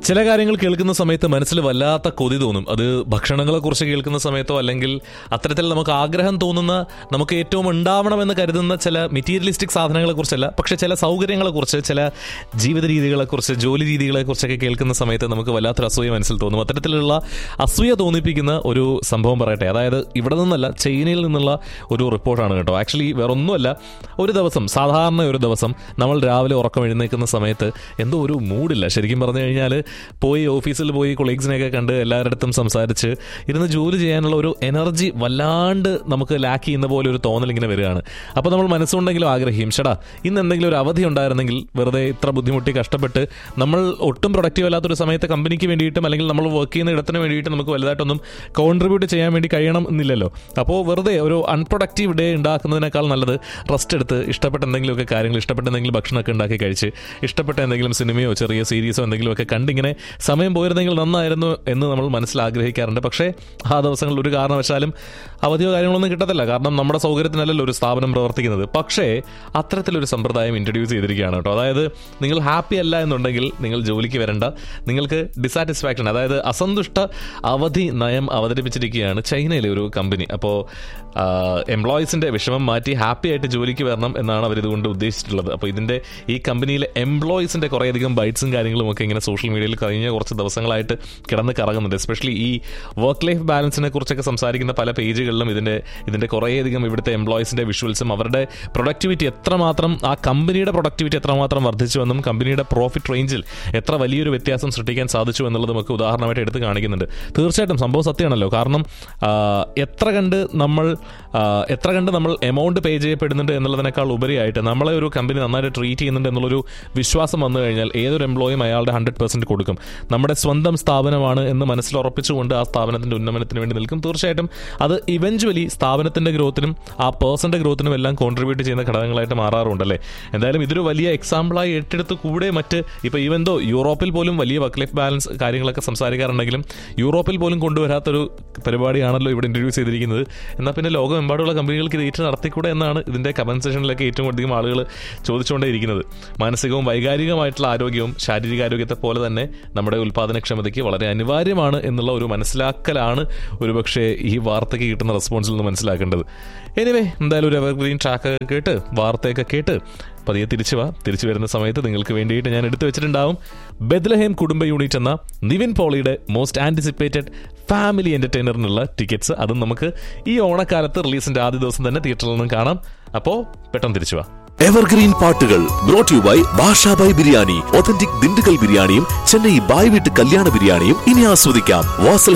ചില കാര്യങ്ങൾ കേൾക്കുന്ന സമയത്ത് മനസ്സിൽ വല്ലാത്ത കൊതി തോന്നും അത് ഭക്ഷണങ്ങളെ കുറിച്ച് കേൾക്കുന്ന സമയത്തോ അല്ലെങ്കിൽ അത്തരത്തിൽ നമുക്ക് ആഗ്രഹം തോന്നുന്ന നമുക്ക് ഏറ്റവും ഉണ്ടാവണമെന്ന് കരുതുന്ന ചില മെറ്റീരിയലിസ്റ്റിക് സാധനങ്ങളെ കുറിച്ചല്ല പക്ഷെ ചില സൗകര്യങ്ങളെ കുറിച്ച് ചില ജീവിത രീതികളെ കുറിച്ച് ജോലി രീതികളെ കുറിച്ചൊക്കെ കേൾക്കുന്ന സമയത്ത് നമുക്ക് വല്ലാത്തൊരു അസൂയ മനസ്സിൽ തോന്നും അത്തരത്തിലുള്ള അസൂയ തോന്നിപ്പിക്കുന്ന ഒരു സംഭവം പറയട്ടെ അതായത് ഇവിടെ നിന്നല്ല ചൈനയിൽ നിന്നുള്ള ഒരു റിപ്പോർട്ടാണ് കേട്ടോ ആക്ച്വലി വേറൊന്നുമല്ല ഒരു ദിവസം സാധാരണ ഒരു ദിവസം നമ്മൾ രാവിലെ ഉറക്കം എഴുന്നേൽക്കുന്ന സമയത്ത് എന്തോ ഒരു മൂഡില്ല ശരിക്കും പറഞ്ഞു കഴിഞ്ഞാൽ പോയി ഓഫീസിൽ പോയി കൊളീഗ്സിനെയൊക്കെ കണ്ട് എല്ലാവരുടെ സംസാരിച്ച് ഇരുന്ന് ജോലി ചെയ്യാനുള്ള ഒരു എനർജി വല്ലാണ്ട് നമുക്ക് ലാക്ക് ചെയ്യുന്ന പോലെ ഒരു തോന്നൽ ഇങ്ങനെ വരികയാണ് അപ്പോൾ നമ്മൾ മനസ്സുണ്ടെങ്കിലും ആഗ്രഹിക്കും ചേടാ ഇന്ന് എന്തെങ്കിലും ഒരു അവധി ഉണ്ടായിരുന്നെങ്കിൽ വെറുതെ ഇത്ര ബുദ്ധിമുട്ടി കഷ്ടപ്പെട്ട് നമ്മൾ ഒട്ടും പ്രൊഡക്റ്റീവ് അല്ലാത്തൊരു സമയത്ത് കമ്പനിക്ക് വേണ്ടിയിട്ടും അല്ലെങ്കിൽ നമ്മൾ വർക്ക് ചെയ്യുന്ന ഇടത്തിന് വേണ്ടിയിട്ട് നമുക്ക് വലുതായിട്ടൊന്നും കോൺട്രിബ്യൂട്ട് ചെയ്യാൻ വേണ്ടി കഴിയണം എന്നില്ലല്ലോ അപ്പോൾ വെറുതെ ഒരു അൺപ്രൊഡക്റ്റീവ് ഡേ ഉണ്ടാക്കുന്നതിനേക്കാൾ നല്ലത് റെസ്റ്റ് എടുത്ത് ഇഷ്ടപ്പെട്ട എന്തെങ്കിലുമൊക്കെ കാര്യങ്ങൾ ഇഷ്ടപ്പെട്ട എന്തെങ്കിലും ഭക്ഷണമൊക്കെ ഉണ്ടാക്കി കഴിച്ച് ഇഷ്ടപ്പെട്ട എന്തെങ്കിലും സിനിമയോ ചെറിയ സീരീസോ എന്തെങ്കിലുമൊക്കെ കണ്ടിങ്ങനെ സമയം പോയിരുന്നെങ്കിൽ നന്നായിരുന്നു എന്ന് നമ്മൾ മനസ്സിൽ ആഗ്രഹിക്കാറുണ്ട് പക്ഷേ ആ ദിവസങ്ങളിൽ ഒരു കാരണവശാലും അവധിയോ കാര്യങ്ങളൊന്നും കിട്ടത്തില്ല കാരണം നമ്മുടെ സൗകര്യത്തിനല്ലല്ലോ ഒരു സ്ഥാപനം പ്രവർത്തിക്കുന്നത് പക്ഷേ അത്തരത്തിലൊരു സമ്പ്രദായം ഇൻട്രൊഡ്യൂസ് ചെയ്തിരിക്കുകയാണ് കേട്ടോ അതായത് നിങ്ങൾ ഹാപ്പി അല്ല എന്നുണ്ടെങ്കിൽ നിങ്ങൾ ജോലിക്ക് വരണ്ട നിങ്ങൾക്ക് ഡിസാറ്റിസ്ഫാക്ഷൻ അതായത് അസന്തുഷ്ട അവധി നയം അവതരിപ്പിച്ചിരിക്കുകയാണ് ചൈനയിലെ ഒരു കമ്പനി അപ്പോൾ എംപ്ലോയീസിന്റെ വിഷമം മാറ്റി ഹാപ്പി ആയിട്ട് ജോലിക്ക് വരണം എന്നാണ് അവർ ഇതുകൊണ്ട് ഉദ്ദേശിച്ചിട്ടുള്ളത് അപ്പോൾ ഇതിന്റെ ഈ കമ്പനിയിലെ എംപ്ലോയീസിന്റെ കുറേയധികം ബൈറ്റ്സും കാര്യങ്ങളും ഒക്കെ ഇങ്ങനെ സോഷ്യൽ മീഡിയയിൽ കഴിഞ്ഞ കുറച്ച് ദിവസങ്ങളായിട്ട് കിടന്ന് കറങ്ങുന്നുണ്ട് എസ്പെഷ്യലി ഈ വർക്ക് ലൈഫ് ബാലൻസിനെ കുറിച്ചൊക്കെ സംസാരിക്കുന്ന പല പേജുകളിലും ഇതിന്റെ ഇതിന്റെ കുറേയധികം ഇവിടുത്തെ എംപ്ലോയീസിന്റെ വിഷ്വൽസും അവരുടെ പ്രൊഡക്ടിവിറ്റി എത്രമാത്രം ആ കമ്പനിയുടെ പ്രൊഡക്ടിവിറ്റി എത്രമാത്രം വർദ്ധിച്ചുവെന്നും കമ്പനിയുടെ പ്രോഫിറ്റ് റേഞ്ചിൽ എത്ര വലിയൊരു വ്യത്യാസം സൃഷ്ടിക്കാൻ സാധിച്ചു എന്നുള്ളത് നമുക്ക് ഉദാഹരണമായിട്ട് എടുത്ത് കാണിക്കുന്നുണ്ട് തീർച്ചയായിട്ടും സംഭവം സത്യമാണല്ലോ കാരണം ആ, എത്ര കണ്ട് നമ്മൾ ആ, എത്ര കണ്ട് നമ്മൾ എമൗണ്ട് പേ ചെയ്യപ്പെടുന്നുണ്ട് എന്നുള്ളതിനേക്കാൾ ഉപരിയായിട്ട് നമ്മളെ ഒരു കമ്പനി നന്നായിട്ട് ട്രീറ്റ് ചെയ്യുന്നുണ്ട് എന്നുള്ളൊരു വിശ്വാസം വന്നു കഴിഞ്ഞാൽ ഏതൊരു എംപ്ലോയും അയാളുടെ ഹൺഡ്രഡ് പെർസെന്റ് കൊടുക്കും നമ്മുടെ സ്വന്തം സ്ഥാപനമാണ് എന്ന് മനസ്സിൽ ഉറപ്പിച്ചുകൊണ്ട് ആ സ്ഥാപനത്തിന്റെ ഉന്നമനത്തിന് വേണ്ടി നിൽക്കും തീർച്ചയായിട്ടും അത് ഇവഞ്ച്വലി സ്ഥാപനത്തിന്റെ ഗ്രോത്തിനും ആ പേഴ്സന്റെ ഗ്രോത്തിനും എല്ലാം കോൺട്രിബ്യൂട്ട് ചെയ്യുന്ന ഘടകങ്ങളായിട്ട് മാറാറുണ്ടല്ലേ എന്തായാലും ഇതൊരു വലിയ എക്സാമ്പിളായി ഏറ്റെടുത്ത് കൂടെ മറ്റ് ഇപ്പൊ ഈവൻ ദോ യൂറോപ്പിൽ പോലും വലിയ വർക്ക് ലൈഫ് ബാലൻസ് കാര്യങ്ങളൊക്കെ സംസാരിക്കാറുണ്ടെങ്കിലും യൂറോപ്പിൽ പോലും കൊണ്ടുവരാത്തൊരു പരിപാടിയാണല്ലോ ഇവിടെ ഇൻട്രൊഡ്യൂസ് ചെയ്തിരിക്കുന്നത് എന്നാൽ പിന്നെ ലോകമെമ്പാടുള്ള കമ്പനികൾക്ക് ഇത് ഏറ്റു നടത്തിക്കൂടെ എന്നാണ് ഇതിന്റെ കമന്റ് സെഷനിലൊക്കെ ഏറ്റവും അധികം ആളുകൾ ചോദിച്ചുകൊണ്ടേയിരിക്കുന്നത് മാനസികവും വൈകാരികമായിട്ടുള്ള ആരോഗ്യവും ശാരീരികാരോഗ്യത്തെ പോലെ തന്നെ നമ്മുടെ ഉൽപ്പാദനക്ഷമതയ്ക്ക് വളരെ അനിവാര്യമാണ് എന്നുള്ള ഒരു മനസ്സിലാക്കലാണ് ഒരുപക്ഷെ ഈ വാർത്തയ്ക്ക് കിട്ടുന്ന റെസ്പോൺസിൽ നിന്ന് മനസ്സിലാക്കേണ്ടത് എനിവേ എന്തായാലും ഒരു എവർഗ്രീൻ ട്രാക്ക് കേട്ട് വാർത്തയൊക്കെ കേട്ട് പതിയെ തിരിച്ചു വാ തിരിച്ചു വരുന്ന സമയത്ത് നിങ്ങൾക്ക് വേണ്ടിയിട്ട് ഞാൻ എടുത്തു വെച്ചിട്ടുണ്ടാവും ബെദ്ലഹേം കുടുംബ യൂണിറ്റ് എന്ന നിവിൻ പോളിയുടെ മോസ്റ്റ് ആന്റിസിപ്പേറ്റഡ് ഫാമിലി എന്റർടൈനറിനുള്ള ടിക്കറ്റ്സ് അതും നമുക്ക് ഈ ഓണക്കാലത്ത് റിലീസിന്റെ ആദ്യ ദിവസം തന്നെ തിയേറ്ററിൽ നിന്നും കാണാം അപ്പോൾ പെട്ടെന്ന് തിരിച്ചു വാ എവർഗ്രീൻ പാട്ടുകൾ brought you by Bashabhai biryani authentic Dindigul ബിരിയാണിയും ചെന്നൈ ബായ് വീട്ട് കല്യാണ ബിരിയാണിയും ഇനി ആസ്വദിക്കാം വാസൽ